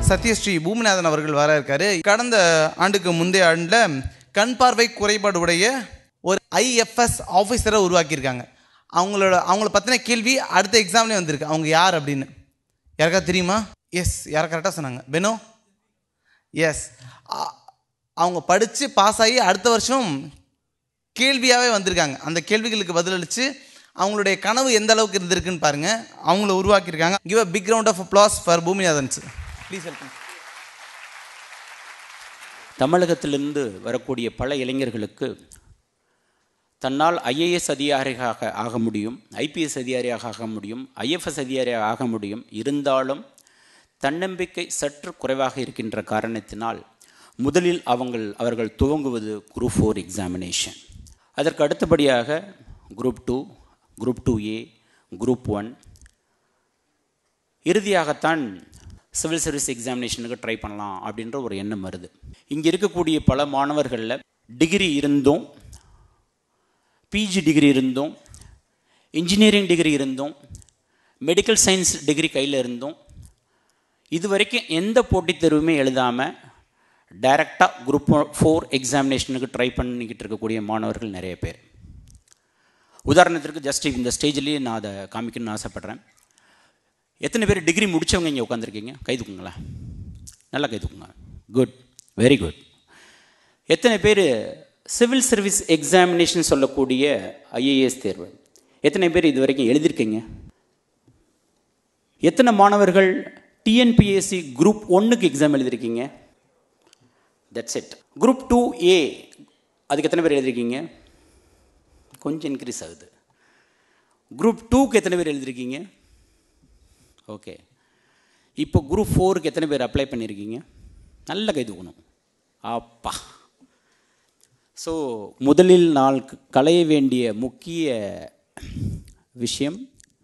சத்யஸ்ரீ பூமிநாதன் அவர்கள் வர இருக்காரு கடந்த ஆண்டுக்கு முந்தைய ஆண்டில் கண் பார்வை குறைபாடு உடைய ஒரு ஐஎஃப்எஸ் ஆஃபீஸரை உருவாக்கியிருக்காங்க அவங்களோட அவங்கள பற்றின கேள்வி அடுத்த எக்ஸாம்லேயே வந்திருக்கு அவங்க யார் அப்படின்னு யாருக்கா தெரியுமா எஸ் யாரை கரெக்டாக சொன்னாங்க பெனோ எஸ் அவங்க படித்து பாஸ் ஆகி அடுத்த வருஷம் கேள்வியாகவே வந்திருக்காங்க அந்த கேள்விகளுக்கு பதிலளித்து அவங்களுடைய கனவு எந்த அளவுக்கு இருந்திருக்குன்னு பாருங்க அவங்கள உருவாக்கியிருக்காங்க give a big round of applause for Bhoominathan sir please welcome தமிழகத்திலிருந்து வரக்கூடிய பல இளைஞர்களுக்கு தன்னால் ஐஏஎஸ் அதிகாரியாக ஆக முடியும் ஐபிஎஸ் அதிகாரியாக ஆக முடியும் ஐஎஃப்எஸ் அதிகாரியாக ஆக முடியும் இருந்தாலும் தன்னம்பிக்கை சற்று குறைவாக இருக்கின்ற காரணத்தினால் முதலில் அவங்கள் அவர்கள் துவங்குவது குரூப் ஃபோர் எக்ஸாமினேஷன் அதற்கு அடுத்தபடியாக group two group two A group one இறுதியாகத்தான் சிவில் சர்வீஸ் எக்ஸாமினேஷனுக்கு ட்ரை பண்ணலாம் அப்படின்ற ஒரு எண்ணம் வருது இங்கே இருக்கக்கூடிய பல மாணவர்களில் டிகிரி இருந்தும் பிஜி டிகிரி இருந்தும் இன்ஜினியரிங் டிகிரி இருந்தும் மெடிக்கல் சயின்ஸ் டிகிரி கையில் இருந்தும் இது வரைக்கும் எந்த போட்டித் தேர்வுமே எழுதாமல் டைரெக்டாக குரூப் ஃபோர் எக்ஸாமினேஷனுக்கு ட்ரை பண்ணிக்கிட்டு இருக்கக்கூடிய மாணவர்கள் நிறைய பேர் உதாரணத்திற்கு ஜஸ்ட் இந்த ஸ்டேஜ்லேயே நான் அதை காமிக்கணும்னு ஆசைப்பட்றேன் எத்தனை பேர் டிகிரி முடித்தவங்க இங்கே உட்காந்துருக்கீங்க கை தூக்குங்களேன் நல்லா கை தூக்குங்க குட் வெரி குட் எத்தனை பேர் சிவில் சர்வீஸ் எக்ஸாமினேஷன் சொல்லக்கூடிய ஐஏஎஸ் தேர்வு எத்தனை பேர் இது வரைக்கும் எழுதியிருக்கீங்க எத்தனை மாணவர்கள் டிஎன்பிஎஸ்சி குரூப் ஒன்றுக்கு எக்ஸாம் எழுதியிருக்கீங்க that's it group two A அதுக்கு எத்தனை பேர் எழுதியிருக்கீங்க கொஞ்சம் இன்க்ரீஸ் ஆகுது குரூப் டூக்கு எத்தனை பேர் எழுதியிருக்கீங்க ஓகே இப்போ குரூப் ஃபோருக்கு எத்தனை பேர் அப்ளை பண்ணியிருக்கீங்க நல்ல கை தூக்கணும் அப்பா ஸோ முதலில் நாள் களைய வேண்டிய முக்கிய விஷயம்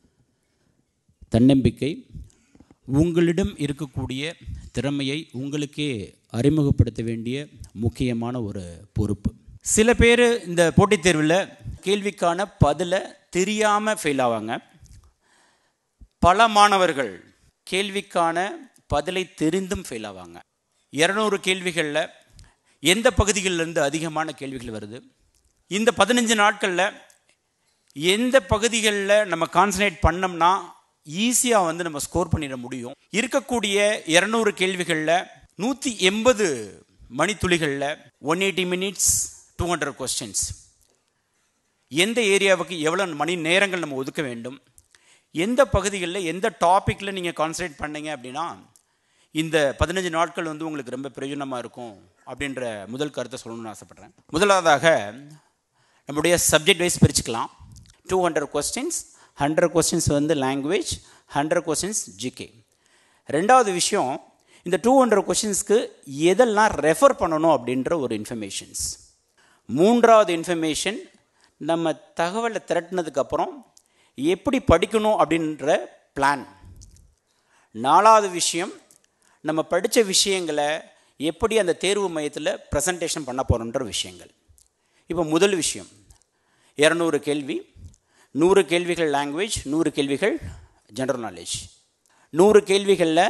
தன்னம்பிக்கை உங்களிடம் இருக்கக்கூடிய திறமையை உங்களுக்கே அறிமுகப்படுத்த வேண்டிய முக்கியமான ஒரு பொறுப்பு சில பேர் இந்த போட்டித் தேர்வில் கேள்விக்கான பதிலை தெரியாமல் ஃபெயில் ஆவாங்க பல மாணவர்கள் கேள்விக்கான பதிலை தெரிந்தும் ஃபெயில் ஆவாங்க இரநூறு கேள்விகளில் எந்த பகுதிகளிலிருந்து அதிகமான கேள்விகள் வருது இந்த பதினஞ்சு நாட்களில் எந்த பகுதிகளில் நம்ம கான்சன்ட்ரேட் பண்ணோம்னா ஈஸியாக வந்து நம்ம ஸ்கோர் பண்ணிட முடியும் இருக்கக்கூடிய இரநூறு கேள்விகளில் நூற்றி எண்பது மணித்துளிகளில் one eighty minutes two hundred questions எந்த ஏரியாவுக்கு எவ்வளோ மணி நேரங்கள் நம்ம ஒதுக்க வேண்டும் எந்த பகுதிகளில் எந்த டாப்பிக்கில் நீங்கள் கான்சன்ட்ரேட் பண்ணீங்க அப்படின்னா இந்த பதினஞ்சு நாட்கள் வந்து உங்களுக்கு ரொம்ப பிரயோஜனமாக இருக்கும் அப்படின்ற முதல் கருத்தை சொல்லணும்னு ஆசைப்பட்றேன் முதலாவதாக நம்முடைய சப்ஜெக்ட் வைஸ் பிரிச்சுக்கலாம் two hundred questions hundred questions வந்து லாங்குவேஜ் ஹண்ட்ரட் கொஸ்டின்ஸ் ஜிகே ரெண்டாவது விஷயம் இந்த டூ ஹண்ட்ரட் கொஸ்டின்ஸ்க்கு எதெல்லாம் ரெஃபர் பண்ணணும் அப்படின்ற ஒரு இன்ஃபர்மேஷன்ஸ் மூன்றாவது இன்ஃபர்மேஷன் நம்ம தகவலை திரட்டினதுக்கப்புறம் எப்படி படிக்கணும் அப்படின்ற பிளான் நாலாவது விஷயம் நம்ம படித்த விஷயங்களை எப்படி அந்த தேர்வு மையத்தில் ப்ரெசன்டேஷன் பண்ண போகிறோன்ற விஷயங்கள் இப்போ முதல் விஷயம் இரநூறு கேள்வி நூறு கேள்விகள் லாங்குவேஜ் நூறு கேள்விகள் ஜென்ரல் நாலேஜ் நூறு கேள்விகளில்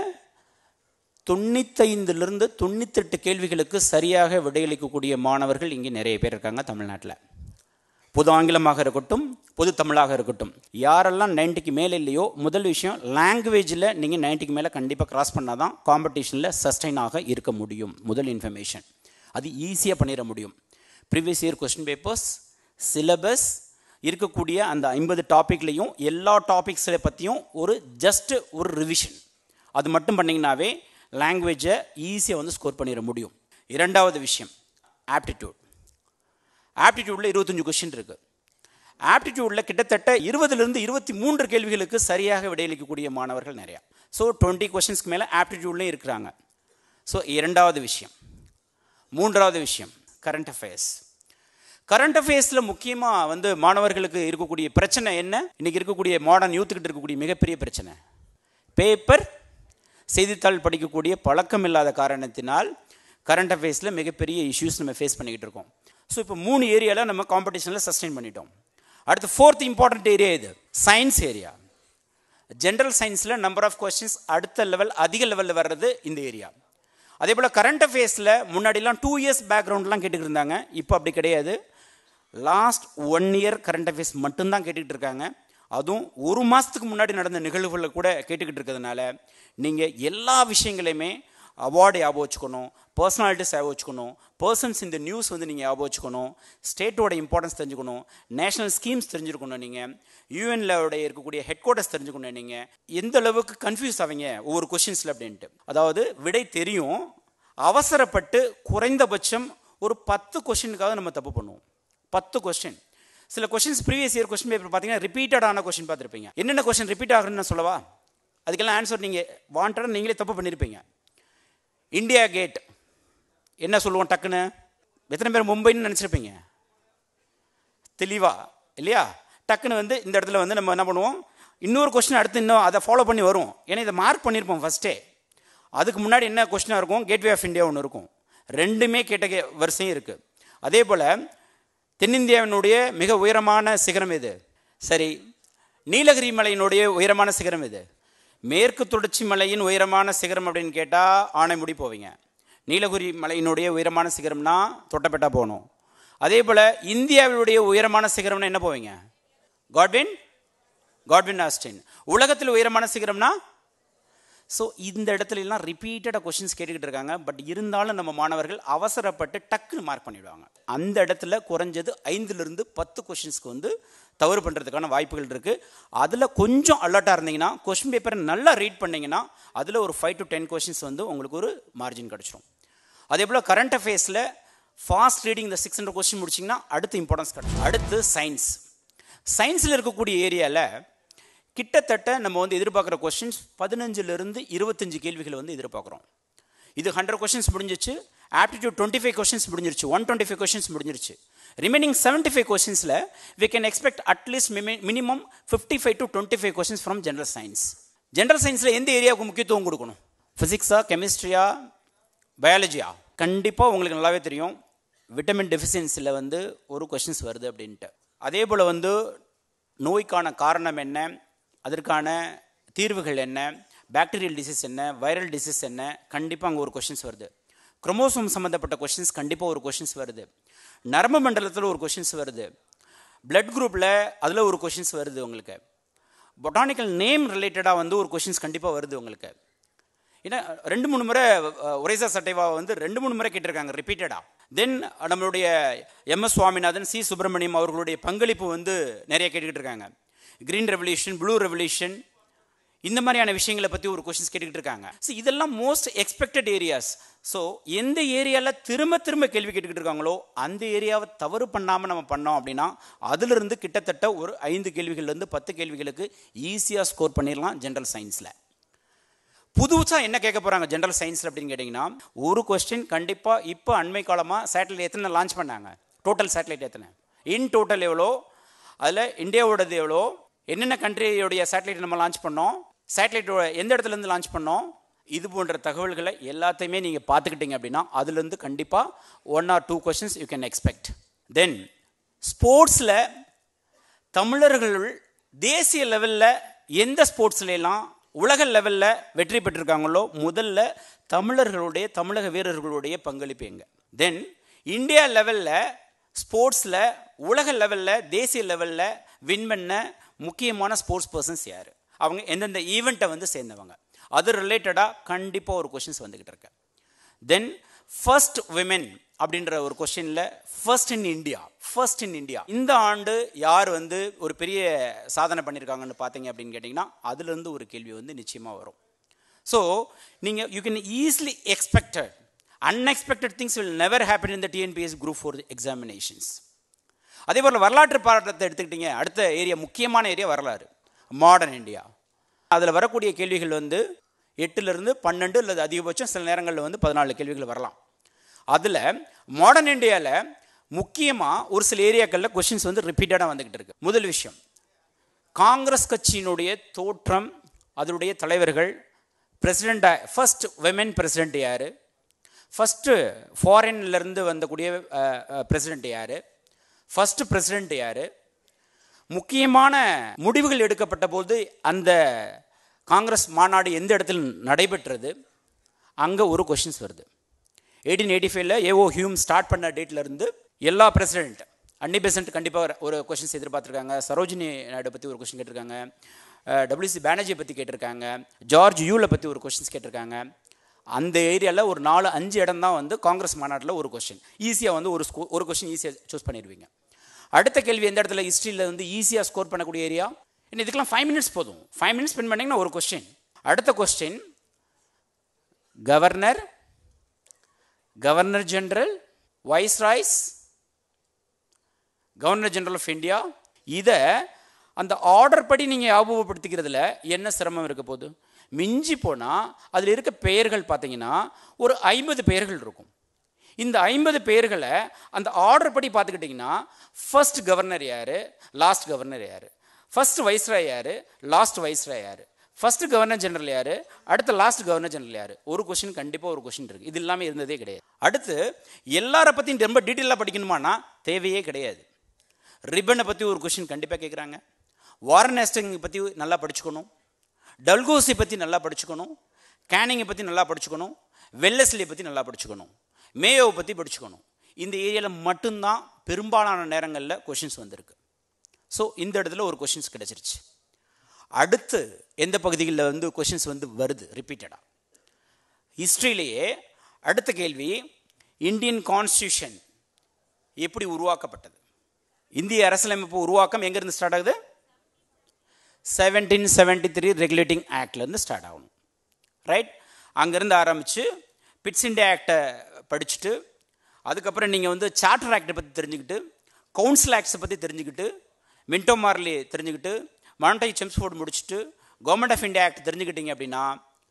தொண்ணூத்தைந்துலேருந்து தொண்ணூத்தெட்டு கேள்விகளுக்கு சரியாக விடையளிக்கக்கூடிய மாணவர்கள் இங்கே நிறைய பேர் இருக்காங்க தமிழ்நாட்டில் பொது ஆங்கிலமாக இருக்கட்டும் பொது தமிழாக இருக்கட்டும் யாரெல்லாம் நைன்ட்டிக்கு மேலே இல்லையோ முதல் விஷயம் லாங்குவேஜில் நீங்கள் நைன்ட்டிக்கு மேலே கண்டிப்பாக கிராஸ் பண்ணால் தான் காம்படிஷனில் சஸ்டைனாக இருக்க முடியும் முதல் இன்ஃபர்மேஷன் அது ஈஸியாக பண்ணிட முடியும் previous year question papers syllabus இருக்கக்கூடிய அந்த ஐம்பது டாப்பிக்லேயும் எல்லா டாபிக்ஸை பற்றியும் ஒரு ஜஸ்ட் ஒரு ரிவிஷன் அது மட்டும் பண்ணிங்கனாவே லாங்குவேஜை ஈஸியாக வந்து ஸ்கோர் பண்ணிட முடியும் இரண்டாவது விஷயம் ஆப்டிடியூட் ஆப்டிடியூடில் இருபத்தஞ்சு கொஷின் இருக்குது ஆப்டிடியூடில் கிட்டத்தட்ட இருபதுலேருந்து இருபத்தி மூன்று கேள்விகளுக்கு சரியாக விடையளிக்கக்கூடிய மாணவர்கள் நிறையா ஸோ டுவெண்ட்டி கொஷின்ஸ்க்கு மேலே ஆப்டிடியூட்லேயும் இருக்கிறாங்க ஸோ இரண்டாவது விஷயம் மூன்றாவது விஷயம் கரண்ட் அஃபேர்ஸ் கரண்ட் அஃபேர்ஸில் முக்கியமாக வந்து மாணவர்களுக்கு இருக்கக்கூடிய பிரச்சனை என்ன இன்றைக்கி இருக்கக்கூடிய மாடர்ன் யூத்துக்கிட்ட இருக்கக்கூடிய மிகப்பெரிய பிரச்சனை பேப்பர் செய்தித்தாள் படிக்கக்கூடிய பழக்கம் இல்லாத காரணத்தினால் கரண்ட் அஃபேர்ஸில் மிகப்பெரிய இஷ்யூஸ் நம்ம ஃபேஸ் பண்ணிக்கிட்டு இருக்கோம் ஸோ இப்போ மூணு ஏரியாவில் நம்ம காம்படிஷனில் சஸ்டெயின் பண்ணிட்டோம் அடுத்து ஃபோர்த் இம்பார்ட்டன்ட் ஏரியா இது சயின்ஸ் ஏரியா ஜென்ரல் சயின்ஸில் நம்பர் ஆஃப் கொஸ்டின்ஸ் அடுத்த லெவல் அதிக லெவலில் வர்றது இந்த ஏரியா அதே போல் கரண்ட் அஃபேர்ஸில் முன்னாடிலாம் டூ இயர்ஸ் பேக்ரவுண்ட்லாம் கேட்டுக்கிட்டு இருந்தாங்க இப்போ அப்படி கிடையாது last one year current affairs மட்டும்தான் கேட்டுக்கிட்டு இருக்காங்க அதுவும் ஒரு மாதத்துக்கு முன்னாடி நடந்த நிகழ்வுகளை கூட கேட்டுக்கிட்டு இருக்கிறதுனால நீங்கள் எல்லா விஷயங்களையுமே அவார்டு ஞாபகம் வச்சுக்கணும் பர்சனாலிட்டிஸ் ஞாபகம் வச்சுக்கணும் பர்சன்ஸ் இந்த நியூஸ் வந்து நீங்கள் ஞாபகம் வச்சுக்கணும் ஸ்டேட்டோட இம்பார்ட்டன்ஸ் தெரிஞ்சுக்கணும் நேஷனல் ஸ்கீம்ஸ் தெரிஞ்சுக்கணும் நீங்கள் யூஎன்ல இருக்கக்கூடிய ஹெட் குவார்ட்டர்ஸ் தெரிஞ்சுக்கணும் நீங்கள் எந்த அளவுக்கு கன்ஃபியூஸ் ஆவீங்க ஒவ்வொரு கொஷின்ஸில் அப்படின்ட்டு அதாவது விடை தெரியும் அவசரப்பட்டு குறைந்தபட்சம் ஒரு பத்து கொஷினுக்காக நம்ம தப்பு பண்ணுவோம் பத்து கொஸ்டின் சில questions previous year question paper பார்த்தீங்கன்னா ரிப்பீட்டடான கொஸ்டின் பார்த்துருப்பீங்க என்னென்ன கொஸ்டின் ரிப்பீட் ஆகுதுன்னு நான் சொல்லவா அதுக்கெல்லாம் ஆன்சர் நீங்கள் வாண்டடாக நீங்களே தப்பு பண்ணியிருப்பீங்க இந்தியா கேட் என்ன சொல்லுவோம் டக்குன்னு எத்தனை பேர் மும்பைன்னு நினச்சிருப்பீங்க தெளிவா இல்லையா டக்குன்னு வந்து இந்த இடத்துல வந்து நம்ம என்ன பண்ணுவோம் இன்னொரு கொஸ்டின் அடுத்து இன்னும் அதை ஃபாலோ பண்ணி வரும் ஏன்னா இதை மார்க் பண்ணியிருப்போம் ஃபஸ்ட்டே அதுக்கு முன்னாடி என்ன கொஸ்டினாக இருக்கும் கேட்வே ஆஃப் இந்தியா ஒன்று இருக்கும் ரெண்டுமே கேட்ட கே வரிசையும் இருக்குது அதே போல் தென்னிந்தியாவினுடைய மிக உயரமான சிகரம் எது சரி நீலகிரி மலையினுடைய உயரமான சிகரம் எது மேற்கு தொடர்ச்சி மலையின் உயரமான சிகரம் அப்படின்னு கேட்டால் ஆனைமுடி போவீங்க நீலகிரி மலையினுடைய உயரமான சிகரம்னா தொட்டப்பெட்டா போகணும் அதே போல் இந்தியாவினுடைய உயரமான சிகரம்னா என்ன போவீங்க காட்வின் காட்வின் ஆஸ்டின் உலகத்தில் உயரமான சிகரம்னா ஸோ இந்த இடத்துல எல்லாம் ரிப்பீட்டடாக கொஷின்ஸ் கேட்டுக்கிட்டு இருக்காங்க பட் இருந்தாலும் நம்ம மாணவர்கள் அவசரப்பட்டு டக்குன்னு மார்க் பண்ணிவிடுவாங்க அந்த இடத்துல குறைஞ்சது ஐந்துலேருந்து பத்து கொஷின்ஸ்க்கு வந்து தவறு பண்ணுறதுக்கான வாய்ப்புகள் இருக்குது அதில் கொஞ்சம் அலர்ட்டாக இருந்தீங்கன்னா கொஷின் பேப்பரை நல்லா ரீட் பண்ணீங்கன்னா அதில் ஒரு ஃபைவ் டு டென் கொஷின்ஸ் வந்து உங்களுக்கு ஒரு மார்ஜின் கிடச்சிரும் அதே போல் கரண்ட் அஃபேர்ஸில் ஃபாஸ்ட் ரீடிங் இந்த சிக்ஸ் ஹண்ட்ரட் கொஸ்டின் முடிச்சிங்கன்னா அடுத்து இம்பார்ட்டன்ஸ் கிடைக்கும் அடுத்து சயின்ஸ் சயின்ஸில் இருக்கக்கூடிய ஏரியாவில் கிட்டத்தட்ட நம்ம வந்து எதிர்பார்க்குற கொஸ்டின்ஸ் பதினஞ்சுலேருந்து இருபத்தஞ்சு கேள்விகளை வந்து எதிர்பார்க்குறோம் இது ஹண்ட்ரட் கொஸ்டின்ஸ் முடிஞ்சிச்சு ஆப்டிடியூட் டுவெண்ட்டி ஃபைவ் கொஸ்டின்ஸ் முடிஞ்சிருச்சு ஒன் டுவெண்ட்டி ஃபைவ் கொஸ்டின்ஸ் முடிஞ்சிருச்சு ரிமைனிங் செவன்ட்டி ஃபைவ் கொஸ்டின்ஸில் we can expect at least minimum fifty five to twenty five questions from general science general சயின்ஸில் எந்த ஏரியாவுக்கு முக்கியத்துவம் கொடுக்கணும் ஃபிசிக்ஸா கெமிஸ்ட்ரியா பயாலஜியா கண்டிப்பாக உங்களுக்கு நல்லாவே தெரியும் விட்டமின் டெஃபிஷியன்சியில் வந்து ஒரு கொஷின்ஸ் வருது அப்படின்ட்டு அதே போல் வந்து நோய்க்கான காரணம் என்ன அதற்கான தீர்வுகள் என்ன பாக்டீரியல் டிசீஸ் என்ன வைரல் டிசீஸ் என்ன கண்டிப்பாக அங்கே ஒரு கொஷின்ஸ் வருது குரோமோசோம் சம்மந்தப்பட்ட கொஷின்ஸ் கண்டிப்பாக ஒரு கொஷின்ஸ் வருது நரம்பு மண்டலத்தில் ஒரு கொஷின்ஸ் வருது பிளட் குரூப்பில் அதில் ஒரு கொஷின்ஸ் வருது உங்களுக்கு பொட்டானிக்கல் நேம் ரிலேட்டடாக வந்து ஒரு கொஷின்ஸ் கண்டிப்பாக வருது உங்களுக்கு ஏன்னா ரெண்டு மூணு முறை அஹ், ஒரேசா சட்டைவா வந்து ரெண்டு மூணு முறை கேட்டிருக்காங்க ரிப்பீட்டடாக தென் நம்மளுடைய M S Swaminathan C Subramaniam அவர்களுடைய பங்களிப்பு வந்து நிறைய கேட்டுக்கிட்டு இருக்காங்க கிரீன் ரெவல்யூஷன் ப்ளூ ரெவல்யூஷன் இந்த மாதிரியான விஷயங்களை பற்றி ஒரு கொஷின்ஸ் கேட்டுக்கிட்டு இருக்காங்க ஸோ இதெல்லாம் மோஸ்ட் எக்ஸ்பெக்டட் ஏரியாஸ் ஸோ எந்த ஏரியாவில் திரும்ப திரும்ப கேள்வி கேட்டுக்கிட்டு இருக்காங்களோ அந்த ஏரியாவை தவறு பண்ணாமல் நம்ம பண்ணோம் அப்படின்னா அதிலிருந்து கிட்டத்தட்ட ஒரு ஐந்து கேள்விகள்லேருந்து பத்து கேள்விகளுக்கு ஈஸியாக ஸ்கோர் பண்ணிடலாம் ஜென்ரல் சயின்ஸில் புதுசாக என்ன கேட்க போகிறாங்க ஜென்ரல் சயின்ஸில் அப்படின்னு கேட்டிங்கன்னா ஒரு கொஸ்டின் கண்டிப்பாக இப்போ அண்மை காலமாக சேட்டலைட் எத்தனை லான்ச் பண்ணாங்க டோட்டல் சேட்டலைட் எத்தனை இன் டோட்டல் எவ்வளோ அதில் இந்தியாவோடது எவ்வளோ என்னென்ன கண்ட்ரியோடைய சேட்டலைட் நம்ம லான்ச் பண்ணோம் சேட்டலைட்டோட எந்த இடத்துலேருந்து லான்ச் பண்ணோம் இது போன்ற தகவல்களை எல்லாத்தையுமே நீங்கள் பார்த்துக்கிட்டீங்க அப்படின்னா அதுலேருந்து கண்டிப்பாக one or two questions you can expect then ஸ்போர்ட்ஸில் தமிழர்கள் தேசிய லெவலில் எந்த ஸ்போர்ட்ஸ்ல எல்லாம் உலக லெவலில் வெற்றி பெற்றிருக்காங்களோ முதல்ல தமிழர்களுடைய தமிழக வீரர்களுடைய பங்களிப்பு எங்க தென் இந்தியா லெவலில் ஸ்போர்ட்ஸில் உலக லெவலில் தேசிய லெவலில் வின் பண்ண முக்கியமான ஸ்போர்ட்ஸ் பர்சன்ஸ் யார் அவங்க எந்தெந்த ஈவெண்ட்டை வந்து சேர்ந்தவங்க அது ரிலேட்டடாக கண்டிப்பாக ஒரு கொஷின்ஸ் வந்துக்கிட்டு இருக்கு தென் ஃபர்ஸ்ட் விமென் அப்படின்ற ஒரு கொஸ்டினில் first in India first in India இந்த ஆண்டு யார் வந்து ஒரு பெரிய சாதனை பண்ணியிருக்காங்கன்னு பார்த்தீங்க அப்படின்னு கேட்டிங்கன்னா அதுலேருந்து ஒரு கேள்வி வந்து நிச்சயமாக வரும் ஸோ நீங்கள் you can easily expected unexpected things will never happen in the TNPSC group four examinations அதே போல் வரலாற்று பாடத்தை எடுத்துக்கிட்டீங்க அடுத்த ஏரியா முக்கியமான ஏரியா வரலாறு மாடர்ன் இந்தியா அதில் வரக்கூடிய கேள்விகள் வந்து எட்டுலேருந்து பன்னெண்டு அல்லது அதிகபட்சம் சில நேரங்களில் வந்து பதினாலு கேள்விகள் வரலாம் அதில் மாடர்ன் இந்தியாவில் முக்கியமாக ஒரு சில ஏரியாக்களில் கொஷின்ஸ் வந்து ரிப்பீட்டடாக வந்துக்கிட்டு இருக்கு முதல் விஷயம் காங்கிரஸ் கட்சியினுடைய தோற்றம் அதனுடைய தலைவர்கள் பிரசிடெண்ட் ஃபர்ஸ்ட் விமென் பிரசிடெண்ட் யார் ஃபஸ்ட்டு ஃபாரின்லேருந்து வந்தக்கூடிய பிரசிடெண்ட் யார் ஃபஸ்ட்டு பிரசிடெண்ட் யார் முக்கியமான முடிவுகள் எடுக்கப்பட்ட போது அந்த காங்கிரஸ் மாநாடு எந்த இடத்தில் நடைபெற்றது அங்கே ஒரு கொஷின்ஸ் வருது எயிட்டீன் எயிட்டி ஃபைவ்ல ஏஓ ஹியூம் ஸ்டார்ட் பண்ண டேட்ல இருந்து எல்லா பிரசிடென்ட் அன்னி பெசன்ட் கண்டிப்பாக ஒரு கொஷின்ஸ் எதிர்பார்த்துருக்காங்க சரோஜினி நாயுடு பற்றி ஒரு கொஷின் கேட்டிருக்காங்க டபிள்யூசி பானர்ஜியை பற்றி கேட்டிருக்காங்க ஜார்ஜ் யூலை பற்றி ஒரு கொஷின்ஸ் கேட்டிருக்காங்க அந்த ஏரியாவில் ஒரு நாலு அஞ்சு இடம் தான் வந்து காங்கிரஸ் மாநாட்டில் ஒரு கொஷின் ஈஸியாக வந்து ஒரு ஸ்கோ ஒரு கொஷின் ஈஸியாக சூஸ் பண்ணிடுவீங்க அடுத்த கேள்வி எந்த இடத்துல ஹிஸ்ட்ரியில் வந்து ஈஸியாக ஸ்கோர் பண்ணக்கூடிய ஏரியா இன்னும் இதுக்கெல்லாம் ஃபைவ் மினிட்ஸ் போதும் ஃபைவ் மினிட்ஸ் ஸ்பெண்ட் பண்ணிங்கன்னா ஒரு கொஸ்டின் அடுத்த question governor governor general viceroys governor general of India இதை அந்த ஆர்டர் படி நீங்கள் ஞாபகப்படுத்திக்கிறதுல என்ன சிரமம் இருக்க போகுது மிஞ்சி போனால் அதில் இருக்க பெயர்கள் பார்த்தீங்கன்னா ஒரு ஐம்பது பெயர்கள் இருக்கும் இந்த ஐம்பது பெயர்களை அந்த ஆர்டர் படி பார்த்துக்கிட்டிங்கன்னா ஃபர்ஸ்ட் கவர்னர் யார் லாஸ்ட் கவர்னர் யார் ஃபர்ஸ்ட் வைஸ்ராய் யார் லாஸ்ட் வைஸ்ராய் யார் ஃபர்ஸ்ட் கவர்னர் ஜெனரல் யார் அடுத்த லாஸ்ட் கவர்னர் ஜெனரல் யார் ஒரு கொஷின் கண்டிப்பாக ஒரு கொஷின் இருக்குது இது இல்லாமல் இருந்ததே கிடையாது அடுத்து எல்லாரை பற்றியும் ரொம்ப டீட்டெயிலாக படிக்கணுமானா தேவையே கிடையாது ரிப்பனை பற்றி ஒரு கொஷின் கண்டிப்பாக கேட்குறாங்க வாரன் ஹேஸ்டிங் பற்றி நல்லா படிச்சுக்கணும் டல்கோசி பற்றி நல்லா படிச்சுக்கணும் கேனிங்கை பற்றி நல்லா படிச்சுக்கணும் வெல்லஸ்லியை பற்றி நல்லா படிச்சுக்கணும் மேயோவை பற்றி படிச்சுக்கணும் இந்த ஏரியாவில் மட்டும்தான் பெரும்பாலான நேரங்களில் கொஷின்ஸ் வந்திருக்கு ஸோ இந்த இடத்துல ஒரு கொஷின்ஸ் கிடச்சிருச்சு அடுத்து எந்த பகுதிகளில் வந்து கொஷின்ஸ் வந்து வருது ரிப்பீட்டடாக ஹிஸ்ட்ரியிலேயே அடுத்த கேள்வி இந்தியன் கான்ஸ்டியூஷன் எப்படி உருவாக்கப்பட்டது இந்திய அரசியலமைப்பு உருவாக்கம் எங்கேருந்து ஸ்டார்ட் ஆகுது செவன்டீன் செவன்டி த்ரீ ரெகுலேட்டிங் ஆக்ட்லேருந்து ஸ்டார்ட் ஆகணும் ரைட் அங்கேருந்து ஆரம்பித்து பிட்ஸ் இண்டியா ஆக்டை படிச்சுட்டு அதுக்கப்புறம் நீங்கள் வந்து சார்ட்டர் ஆக்டை பற்றி தெரிஞ்சுக்கிட்டு கவுன்சில் ஆக்ட்ஸை பற்றி தெரிஞ்சுக்கிட்டு மின்டோ மார்லி தெரிஞ்சுக்கிட்டு மானட்டை செம்ஸ்ஃபோர்டு முடிச்சுட்டு கவர்மெண்ட் ஆஃப் இந்தியா ஆக்ட் தெரிஞ்சுக்கிட்டீங்க அப்படின்னா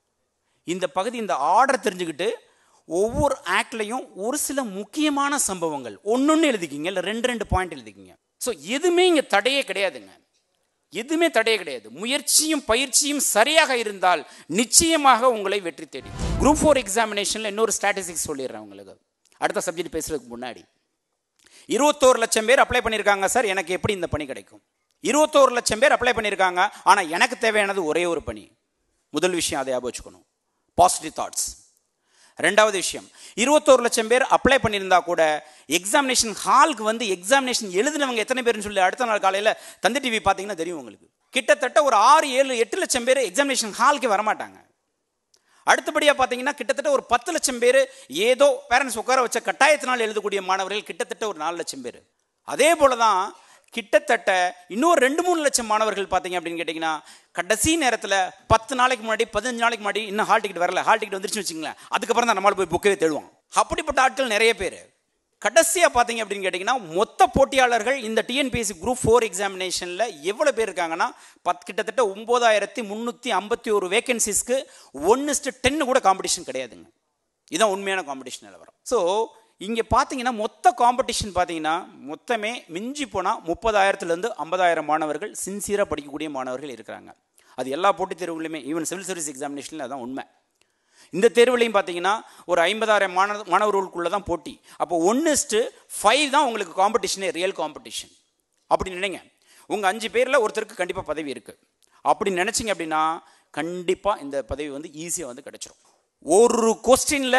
இந்த பகுதி இந்த ஆர்டர் தெரிஞ்சுக்கிட்டு ஒவ்வொரு ஆக்ட்லையும் ஒரு சில முக்கியமான சம்பவங்கள் ஒன்னொன்று எழுதிக்கிங்க இல்லை ரெண்டு ரெண்டு பாயிண்ட் எழுதிக்கிங்க ஸோ எதுவுமே இங்கே தடையே கிடையாதுங்க எதுவுமே தடையே கிடையாது முயற்சியும் பயிற்சியும் சரியாக இருந்தால் நிச்சயமாக உங்களை வெற்றி தேடி குரூப் ஃபோர் எக்ஸாமினேஷனில் இன்னொரு ஸ்டாட்டிஸ்டிக்ஸ் சொல்லிடுறேன் உங்களுக்கு அடுத்த சப்ஜெக்ட் பேசுறதுக்கு முன்னாடி இருபத்தோரு லட்சம் பேர் அப்ளை பண்ணியிருக்காங்க சார் எனக்கு எப்படி இந்த பணி கிடைக்கும் இருபத்தோரு லட்சம் பேர் அப்ளை பண்ணியிருக்காங்க ஆனால் எனக்கு தேவையானது ஒரே ஒரு பணி முதல் விஷயம் அதை ஞாபகம் வச்சுக்கணும் பாசிட்டிவ் தாட்ஸ் ரெண்டாவது விஷயம் இருபத்தோரு லட்சம் பேர் அப்ளை பண்ணியிருந்தா கூட எக்ஸாமினேஷன் ஹாலுக்கு வந்து எக்ஸாமினேஷன் எழுதினவங்க எத்தனை பேர்னு சொல்லி அடுத்த நாள் காலையில் தந்தி டிவி பார்த்தீங்கன்னா தெரியும் உங்களுக்கு கிட்டத்தட்ட ஒரு ஆறு ஏழு எட்டு லட்சம் பேர் எக்ஸாமினேஷன் ஹாலுக்கு வரமாட்டாங்க அடுத்தபடியாக பார்த்தீங்கன்னா கிட்டத்தட்ட ஒரு பத்து லட்சம் பேர் ஏதோ பேரண்ட்ஸ் உட்கார வச்ச கட்டாயத்தினால் எழுதக்கூடிய மாணவர்கள் கிட்டத்தட்ட ஒரு நாலு லட்சம் பேர் அதே போல தான் கிட்டத்தட்ட இன்னொரு ரெண்டு மூணு லட்சம் மாணவர்கள் பார்த்தீங்க அப்படின்னு கேட்டிங்கன்னா கடைசி நேரத்தில் பத்து நாளைக்கு முன்னாடி பதினஞ்சு நாளைக்கு முன்னாடி இன்னும் ஹால் டிக்கெட் வரல ஹால் டிக்கெட் வந்துருச்சுன்னு வச்சுங்களேன் அதுக்கப்புறம் தான் நம்மளால் போய் புக்கவே தேடுவோம் அப்படிப்பட்ட ஆட்கள் நிறைய பேர் கடைசியாக பார்த்தீங்க அப்படின்னு கேட்டிங்கன்னா மொத்த போட்டியாளர்கள் இந்த டிஎன்பிஎஸ்சி குரூப் ஃபோர் எக்ஸாமினேஷனில் எவ்வளோ பேர் இருக்காங்கன்னா பத் கிட்டத்தட்ட ஒம்பதாயிரத்தி முந்நூற்றி ஐம்பத்தி ஒரு வேகன்சிஸ்க்கு ஒன்னுஸ்ட்டு டென்னு கூட காம்படிஷன் கிடையாதுங்க இதுதான் உண்மையான காம்படிஷன் நிலவரம் ஸோ இங்கே பார்த்தீங்கன்னா மொத்த காம்படிஷன் பார்த்தீங்கன்னா மொத்தமே மிஞ்சி போனால் முப்பதாயிரத்துலேருந்து ஐம்பதாயிரம் மாணவர்கள் சின்சியராக படிக்கக்கூடிய மாணவர்கள் இருக்கிறாங்க அது எல்லா போட்டித் தேர்வுகளுமே ஈவன் சிவில் சர்வீஸ் எக்ஸாமினேஷனில் அதான் உண்மை இந்த தேர்வுலையும் பார்த்தீங்கன்னா ஒரு ஐம்பதாயிரம் மாணவ மாணவர்களுக்குள்ளே தான் போட்டி அப்போ ஒன்னுஸ்ட்டு ஃபைவ் தான் உங்களுக்கு காம்படிஷனே ரியல் காம்படிஷன் அப்படி நினைங்க உங்கள் அஞ்சு பேரில் ஒருத்தருக்கு கண்டிப்பாக பதவி இருக்குது அப்படி நினச்சிங்க அப்படின்னா கண்டிப்பாக இந்த பதவி வந்து ஈஸியாக வந்து கிடச்சிரும் ஒரு கொஸ்டினில்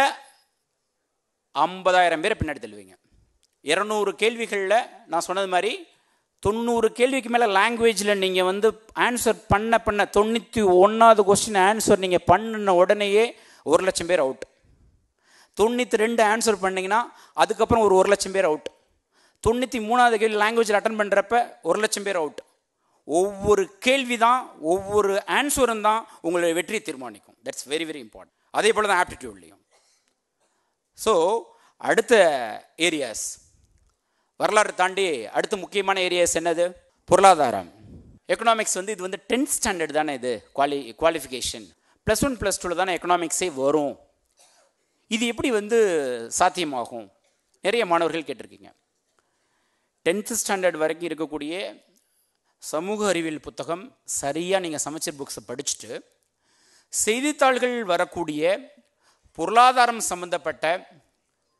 ஐம்பதாயிரம் பேரை பின்னாடி தள்ளுவீங்க இரநூறு கேள்விகளில் நான் சொன்னது மாதிரி தொண்ணூறு கேள்விக்கு மேலே லாங்குவேஜில் நீங்கள் வந்து ஆன்சர் பண்ண பண்ண தொண்ணூற்றி ஒன்றாவது கொஸ்டின் ஆன்சர் நீங்கள் பண்ணின உடனேயே ஒரு லட்சம் பேர் அவுட் தொண்ணூற்றி ரெண்டு ஆன்சர் பண்ணீங்கன்னா அதுக்கப்புறம் ஒரு ஒரு லட்சம் பேர் அவுட் தொண்ணூற்றி மூணாவது கேள்வி லாங்குவேஜில் அட்டன் பண்ணுறப்ப ஒரு லட்சம் பேர் அவுட் ஒவ்வொரு கேள்வி தான் ஒவ்வொரு ஆன்சரும் தான் உங்களுடைய வெற்றியை தீர்மானிக்கும் தட்ஸ் வெரி வெரி இம்பார்ட்டன்ட் அதே போல் தான் ஆப்டிடியூட்லேயும் ஸோ அடுத்த ஏரியாஸ் வரலாறு தாண்டி அடுத்த முக்கியமான ஏரியாஸ் என்னது பொருளாதாரம் எக்கனாமிக்ஸ் வந்து இது வந்து டென்த் ஸ்டாண்டர்ட் தானே இது quali qualification plus one plus டூவில் தானே எக்கனாமிக்ஸே வரும் இது எப்படி வந்து சாத்தியமாகும் நிறைய மாணவர்கள் கேட்டிருக்கீங்க டென்த்து ஸ்டாண்டர்ட் வரைக்கும் இருக்கக்கூடிய சமூக அறிவியல் புத்தகம் சரியாக நீங்கள் சமைச்சர் புக்ஸை படிச்சுட்டு செய்தித்தாள்கள் வரக்கூடிய பொருளாதாரம் சம்பந்தப்பட்ட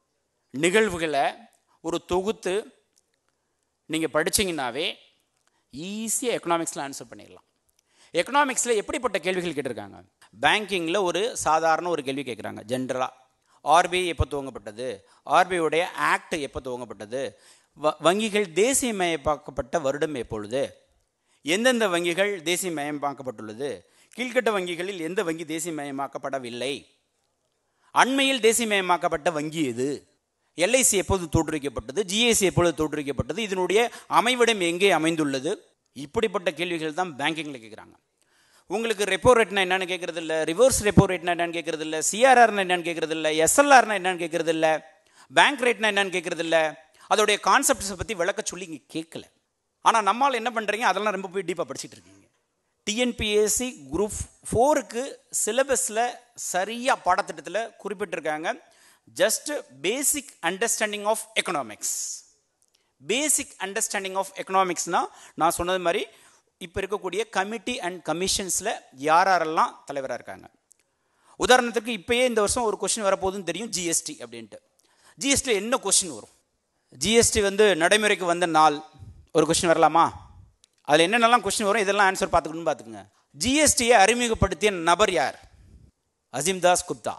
நிகழ்வுகளை ஒரு தொகுத்து நீங்கள் படிச்சீங்கன்னாவே ஈஸியாக எக்கனாமிக்ஸில் ஆன்சர் பண்ணிடலாம் எக்கனாமிக்ஸில் எப்படிப்பட்ட கேள்விகள் கேட்டிருக்காங்க பேங்கிங்கில் ஒரு சாதாரண ஒரு கேள்வி கேட்குறாங்க ஜென்ரலாக ஆர்பிஐ எப்போ துவங்கப்பட்டது ஆர்பிஐடைய ஆக்ட் எப்போ துவங்கப்பட்டது வ வங்கிகள் தேசியமயமாக்கப்பட்ட வருடம் எப்பொழுது எந்தெந்த வங்கிகள் தேசியமயமாக்கப்பட்டுள்ளது கீழ்கட்ட வங்கிகளில் எந்த வங்கி தேசியமயமாக்கப்படவில்லை அண்மையில் தேசியமயமாக்கப்பட்ட வங்கி எது எல்ஐசி எப்போது தோற்றுவிக்கப்பட்டது ஜிஎஸ்சி எப்பொழுது தோற்றுவிக்கப்பட்டது இதனுடைய அமைவிடம் எங்கே அமைந்துள்ளது இப்படிப்பட்ட கேள்விகள் தான் பேங்கிங்கில் கேட்குறாங்க உங்களுக்கு ரெப்போ ரேட்னா என்னன்னு கேட்கறது இல்லை ரிவர்ஸ் ரெப்போ ரேட்னா என்னன்னு கேட்கறது இல்லை சிஆர்ஆர்னா என்னன்னு கேட்கறது இல்லை எஸ்எல்ஆர்னா என்னன்னு கேட்கறது இல்லை பேங்க் ரேட்னா என்னன்னு கேட்கறது இல்லை அதோடைய கான்செப்ட்ஸை பற்றி விளக்க சொல்லி இங்கே கேட்கல ஆனால் நம்மால் என்ன பண்ணுறீங்க அதெல்லாம் ரொம்ப போய் டீப்பாக படிச்சுட்டு இருக்கீங்க டிஎன்பிஎஸ்சி குரூப் ஃபோருக்கு சிலபஸில் சரியாக பாடத்திட்டத்தில் குறிப்பிட்டிருக்காங்க just basic understanding of economics basic understanding of எக்கனாமிக்ஸ்னால் நான் சொன்னது மாதிரி இப்போ இருக்கக்கூடிய கமிட்டி அண்ட் கமிஷன்ஸில் யார் யாரெல்லாம் தலைவராக இருக்காங்க உதாரணத்துக்கு இப்போயே இந்த வருஷம் ஒரு கொஷின் வரப்போகுதுன்னு தெரியும் ஜிஎஸ்டி அப்படின்ட்டு ஜிஎஸ்டியில் என்ன கொஷின் வரும் ஜிஎஸ்டி வந்து நடைமுறைக்கு வந்த நாள் ஒரு கொஷின் வரலாமா அதில் என்னென்னலாம் கொஷின் வரும் இதெல்லாம் ஆன்சர் பார்த்துக்கணும்னு பார்த்துக்குங்க ஜிஎஸ்டியை அறிமுகப்படுத்திய நபர் யார் அசீம் தாஸ் குப்தா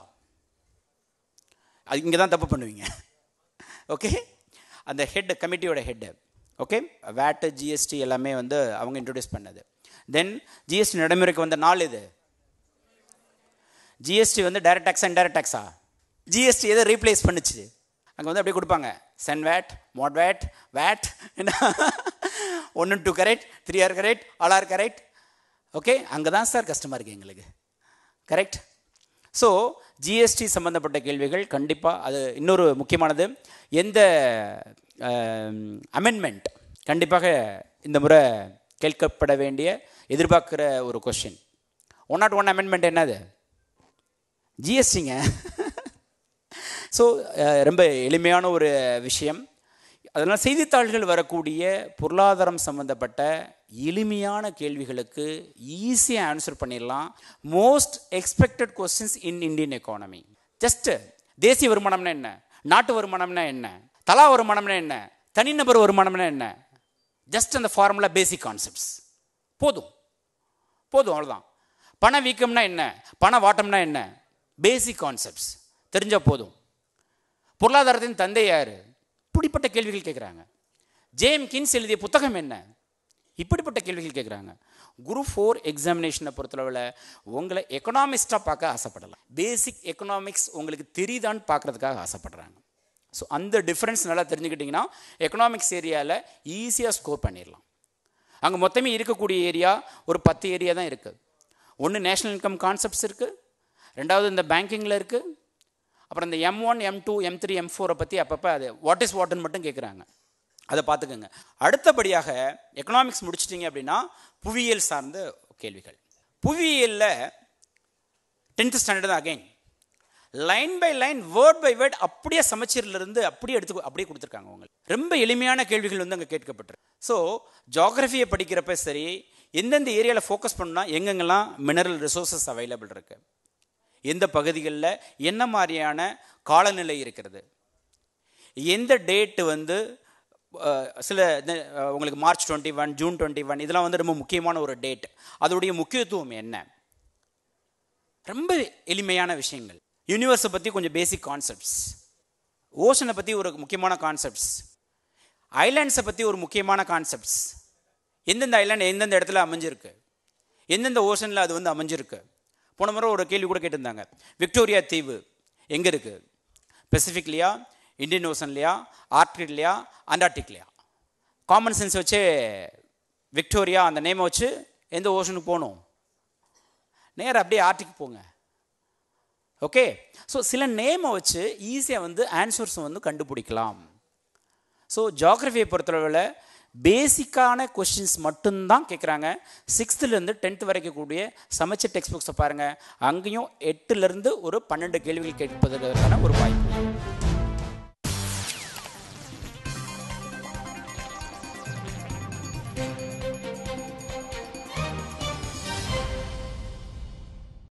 அது இங்கே தான் தப்பு பண்ணுவீங்க ஓகே அந்த ஹெட் கமிட்டியோட ஹெட்டு ஓகே வேட்டு ஜிஎஸ்டி எல்லாமே வந்து அவங்க இன்ட்ரடியூஸ் பண்ணது தென் ஜிஎஸ்டி நடைமுறைக்கு வந்த நாள் இது ஜிஎஸ்டி வந்து டைரக்ட் டேக்ஸ் அண்ட் டைரக்ட் டேக்ஸா ஜிஎஸ்டி எதை ரீப்ளேஸ் பண்ணுச்சு அங்கே வந்து அப்படியே கொடுப்பாங்க CENVAT MODVAT VAT என்ன ஒன்று two correct three are correct all are correct okay அங்கே தான் சார் கஷ்டமாக இருக்குது எங்களுக்கு கரெக்ட் ஸோ ஜிஎஸ்டி சம்மந்தப்பட்ட கேள்விகள் கண்டிப்பாக அது இன்னொரு முக்கியமானது எந்த அமெண்ட்மெண்ட் கண்டிப்பாக இந்த முறை கேட்கப்பட வேண்டிய எதிர்பார்க்குற ஒரு question one not one amendment என்னது ஜிஎஸ்டிங்க ஸோ ரொம்ப எளிமையான ஒரு விஷயம் அதனால் செய்தித்தாள்கள் வரக்கூடிய பொருளாதாரம் சம்மந்தப்பட்ட எளிமையான கேள்விகளுக்கு ஈஸியாக ஆன்சர் பண்ணிடலாம் most expected questions in Indian economy just தேசிய வருமானம்னா என்ன நாட்டு வருமானம்னா என்ன தலா வருமானம்னா என்ன தனிநபர் வருமானம்னா என்ன ஜஸ்ட் அந்த ஃபார்முலா பேசிக் கான்செப்ட்ஸ் போதும் போதும் அவ்வளோதான் பண வீக்கம்னா என்ன பண வாட்டம்னா என்ன பேசிக் கான்செப்ட்ஸ் தெரிஞ்சால் போதும் பொருளாதாரத்தின் தந்தை யார் இப்படிப்பட்ட கேள்விகள் கேட்குறாங்க ஜேம் கின்ஸ் எழுதிய புத்தகம் என்ன இப்படிப்பட்ட கேள்விகள் கேட்குறாங்க குரூப் ஃபோர் எக்ஸாமினேஷனை பொறுத்தளவில் உங்களை எக்கனாமிஸ்டாக பார்க்க ஆசைப்படலாம் பேசிக் எக்கனாமிக்ஸ் உங்களுக்கு தெரியுதான்னு பார்க்குறதுக்காக ஆசைப்படுறாங்க ஸோ அந்த டிஃப்ரென்ஸ் நல்லா தெரிஞ்சுக்கிட்டிங்கன்னா எக்கனாமிக்ஸ் ஏரியாவில் ஈஸியாக ஸ்கோர் பண்ணிடலாம் அங்கே மொத்தமே இருக்கக்கூடிய ஏரியா ஒரு பத்து ஏரியா தான் இருக்குது ஒன்று நேஷ்னல் இன்கம் கான்செப்ட்ஸ் இருக்குது ரெண்டாவது இந்த பேங்கிங்கில் இருக்குது அப்புறம் இந்த M one M two M three M ஃபோரை பற்றி அப்பப்போ அது வாட் இஸ் வாட்னு மட்டும் கேட்குறாங்க அதை பார்த்துக்கோங்க அடுத்தபடியாக எக்கனாமிக்ஸ் முடிச்சிட்டிங்க அப்படின்னா புவியியல் சார்ந்த கேள்விகள் புவியியலில் டென்த்து ஸ்டாண்டர்ட் தான் again line by line word by word அப்படியே சமச்சீர்லேருந்து அப்படியே எடுத்து அப்படியே கொடுத்துருக்காங்க உங்களுக்கு ரொம்ப எளிமையான கேள்விகள் வந்து அங்கே கேட்கப்பட்டிருக்கு ஸோ ஜாகிரஃபியை படிக்கிறப்ப சரி எந்தெந்த ஏரியாவில் ஃபோக்கஸ் பண்ணால் எங்கெங்கெல்லாம் மினரல் ரிசோர்ஸஸ் அவைலபிள் இருக்குது எந்த பகுதிகளில் என்ன மாதிரியான காலநிலை இருக்கிறது எந்த டேட்டு வந்து அஹ், சில இந்த, அஹ், உங்களுக்கு March twenty one June twenty one இதெல்லாம் வந்து ரொம்ப முக்கியமான ஒரு டேட் அதோடைய முக்கியத்துவம் என்ன ரொம்ப எளிமையான விஷயங்கள் யூனிவர்ஸை பற்றி கொஞ்சம் பேசிக் கான்செப்ட்ஸ் ஓஷனை பற்றி ஒரு முக்கியமான கான்செப்ட்ஸ் ஐலாண்ட்ஸை பற்றி ஒரு முக்கியமான கான்செப்ட்ஸ் எந்தெந்த ஐலாண்ட் எந்தெந்த இடத்துல அமைஞ்சிருக்கு எந்தெந்த ஓஷனில் அது வந்து அமைஞ்சிருக்கு போன முறை ஒரு கேள்வி கூட கேட்டிருந்தாங்க விக்டோரியா தீவு எங்கே இருக்குது பெசிஃபிக்லையா இந்தியன் ஓஷன்லையா ஆர்க்டிக்லையா அண்டார்டிக்லையா காமன் சென்ஸ் வச்சு விக்டோரியா அந்த நேமை வச்சு எந்த ஓஷனுக்கு போகணும் நேரா அப்படியே ஆர்டிக் போங்க ஓகே ஸோ சில நேமை வச்சு ஈஸியாக வந்து ஆன்சர்ஸ் வந்து கண்டுபிடிக்கலாம் ஸோ ஜாகிரஃபியை பொறுத்தளவில் பேசிக்கான கொஷின்ஸ் மட்டும்தான் கேட்குறாங்க சிக்ஸ்த்துலேருந்து டென்த் வரைக்கும் கூடிய சமைச்ச டெக்ஸ்ட் புக்ஸை பாருங்கள் அங்கேயும் எட்டுலேருந்து ஒரு பன்னெண்டு கேள்விகள் கேட்பதற்கான ஒரு வாய்ப்பு